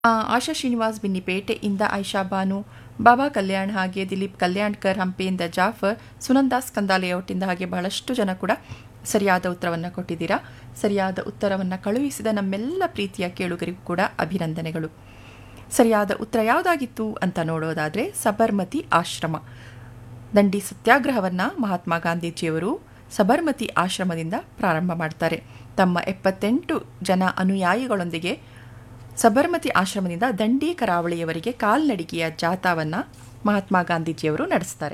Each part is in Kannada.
ಆ, ಆಶಾ ಶ್ರೀನಿವಾಸ್ ಬಿನ್ನಿಪೇಟೆಯಿಂದ ಆಯಿಷಾ ಬಾನು ಬಾಬಾ ಕಲ್ಯಾಣ್ ಹಾಗೆ ದಿಲೀಪ್ ಕಲ್ಯಾಣ್ಕರ್ ಹಂಪೆಯಿಂದ ಜಾಫರ್ ಸುನಂದಾಸ್ ಕಂದಾಲೇಔಟಿಂದ ಹಾಗೆ ಬಹಳಷ್ಟು ಜನ ಕೂಡ ಸರಿಯಾದ ಉತ್ತರವನ್ನು ಕೊಟ್ಟಿದ್ದೀರಾ ಸರಿಯಾದ ಉತ್ತರವನ್ನು ಕಳುಹಿಸಿದ ನಮ್ಮೆಲ್ಲ ಪ್ರೀತಿಯ ಕೇಳುಗರಿಗೂ ಕೂಡ ಅಭಿನಂದನೆಗಳು ಸರಿಯಾದ ಉತ್ತರ ಯಾವುದಾಗಿತ್ತು ಅಂತ ನೋಡೋದಾದರೆ ಸಬರ್ಮತಿ ಆಶ್ರಮ ದಂಡಿ ಸತ್ಯಾಗ್ರಹವನ್ನು ಮಹಾತ್ಮ ಗಾಂಧೀಜಿಯವರು ಸಬರ್ಮತಿ ಆಶ್ರಮದಿಂದ ಪ್ರಾರಂಭ ಮಾಡ್ತಾರೆ ತಮ್ಮ ಎಪ್ಪತ್ತೆಂಟು ಜನ ಅನುಯಾಯಿಗಳೊಂದಿಗೆ ಸಬರ್ಮತಿ ಆಶ್ರಮದಿಂದ ದಂಡಿ ಕರಾವಳಿಯವರೆಗೆ ಕಾಲ್ನಡಿಗೆಯ ಜಾಥಾವನ್ನು ಮಹಾತ್ಮ ಗಾಂಧೀಜಿಯವರು ನಡೆಸ್ತಾರೆ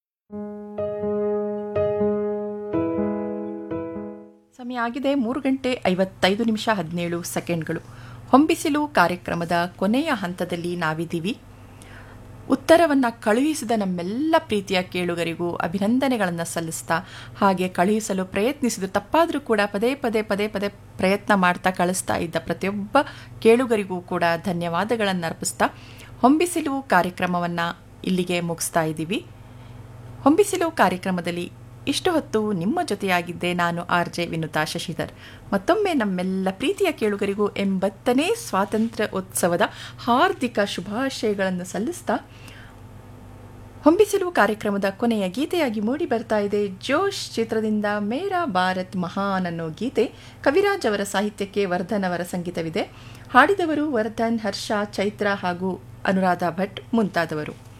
ಸಮಯ ಆಗಿದೆ ಮೂರು ಗಂಟೆ ಐವತ್ತೈದು ನಿಮಿಷ ಹದಿನೇಳು ಸೆಕೆಂಡ್ಗಳು ಹೊಂಬಿಸಿಲು ಕಾರ್ಯಕ್ರಮದ ಕೊನೆಯ ಹಂತದಲ್ಲಿ ನಾವಿದ್ದೀವಿ ಉತ್ತರವನ್ನು ಕಳುಹಿಸಿದ ನಮ್ಮೆಲ್ಲ ಪ್ರೀತಿಯ ಕೇಳುಗರಿಗೂ ಅಭಿನಂದನೆಗಳನ್ನು ಸಲ್ಲಿಸ್ತಾ ಹಾಗೆ ಕಳುಹಿಸಲು ಪ್ರಯತ್ನಿಸಿದ್ದು ತಪ್ಪಾದರೂ ಕೂಡ ಪದೇ ಪದೇ ಪದೇ ಪದೇ ಪ್ರಯತ್ನ ಮಾಡ್ತಾ ಕಳಿಸ್ತಾ ಇದ್ದ ಪ್ರತಿಯೊಬ್ಬ ಕೇಳುಗರಿಗೂ ಕೂಡ ಧನ್ಯವಾದಗಳನ್ನು ಅರ್ಪಿಸ್ತಾ ಹೊಂಬಿಸಿಲು ಕಾರ್ಯಕ್ರಮವನ್ನು ಇಲ್ಲಿಗೆ ಮುಗಿಸ್ತಾ ಇದ್ದೀವಿ ಹೊಂಬಿಸಿಲು ಕಾರ್ಯಕ್ರಮದಲ್ಲಿ ಇಷ್ಟು ಹೊತ್ತು ನಿಮ್ಮ ಜೊತೆಯಾಗಿದ್ದೆ ನಾನು ಆರ್ ಜೆ ವಿನುತಾ ಶಶಿಧರ್ ಮತ್ತೊಮ್ಮೆ ನಮ್ಮೆಲ್ಲ ಪ್ರೀತಿಯ ಕೇಳುಗರಿಗೂ ಎಂಬತ್ತನೇ ಸ್ವಾತಂತ್ರ್ಯ ಉತ್ಸವದ ಹಾರ್ದಿಕ ಶುಭಾಶಯಗಳನ್ನು ಸಲ್ಲಿಸ್ತಾ ಹೊಂಬಿಸಿಲು ಕಾರ್ಯಕ್ರಮದ ಕೊನೆಯ ಗೀತೆಯಾಗಿ ಮೂಡಿ ಬರ್ತಾ ಇದೆ ಜೋಶ್ ಚಿತ್ರದಿಂದ ಮೇರಾ ಭಾರತ್ ಮಹಾನ್ ಅನ್ನೋ ಗೀತೆ ಕವಿರಾಜ್ ಅವರ ಸಾಹಿತ್ಯಕ್ಕೆ ವರ್ಧನ್ ಅವರ ಸಂಗೀತವಿದೆ ಹಾಡಿದವರು ವರ್ಧನ್ ಹರ್ಷ ಚೈತ್ರ ಹಾಗೂ ಅನುರಾಧ ಭಟ್ ಮುಂತಾದವರು